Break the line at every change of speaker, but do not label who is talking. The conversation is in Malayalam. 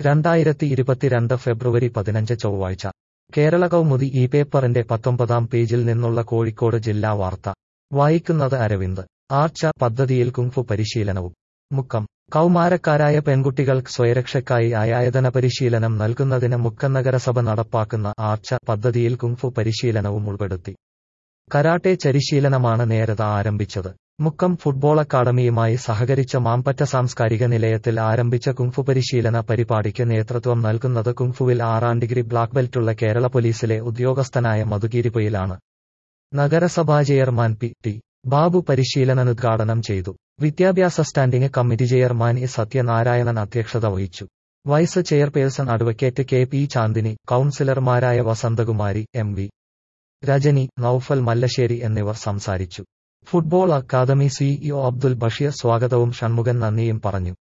രണ്ടായിരത്തി ഇരുപത്തിരണ്ട് ഫെബ്രുവരി പതിനഞ്ച് ചൊവ്വാഴ്ച കേരള കൗമുദി ഈ പേപ്പറിന്റെ പത്തൊമ്പതാം പേജിൽ നിന്നുള്ള കോഴിക്കോട് ജില്ലാ വാർത്ത വായിക്കുന്നത് അരവിന്ദ് ആർച്ച പദ്ധതിയിൽ കുങ്ഫു പരിശീലനവും മുക്കം കൗമാരക്കാരായ പെൺകുട്ടികൾക്ക് സ്വയരക്ഷയ്ക്കായി ആയായതന പരിശീലനം നൽകുന്നതിന് മുക്കം നഗരസഭ നടപ്പാക്കുന്ന ആർച്ച പദ്ധതിയിൽ കുങ്ഫു പരിശീലനവും ഉൾപ്പെടുത്തി കരാട്ടെ പരിശീലനമാണ് നേരത്തെ ആരംഭിച്ചത് മുക്കം ഫുട്ബോൾ അക്കാദമിയുമായി സഹകരിച്ച മാമ്പറ്റ സാംസ്കാരിക നിലയത്തിൽ ആരംഭിച്ച കുങ്ഫു പരിശീലന പരിപാടിക്ക് നേതൃത്വം നൽകുന്നത് കുങ്ഫുവിൽ ആറാം ഡിഗ്രി ബ്ലാക്ക് ബെൽറ്റുള്ള കേരള പോലീസിലെ ഉദ്യോഗസ്ഥനായ മധുഗിരിപൊയിലാണ് നഗരസഭാ ചെയർമാൻ പി ടി ബാബു പരിശീലന ഉദ്ഘാടനം ചെയ്തു വിദ്യാഭ്യാസ standing committee chairman A Sathyanarayanan അധ്യക്ഷത വഹിച്ചു vice chairperson advocate K P Chandini കൌൺസിലർമാരായ വസന്തകുമാരി എം വി രജനി നൌഫൽ മല്ലശ്ശേരി എന്നിവർ സംസാരിച്ചു football academy CEO Abdul Basheer സ്വാഗതവും ഷൺമുഖൻ നന്ദിയും പറഞ്ഞു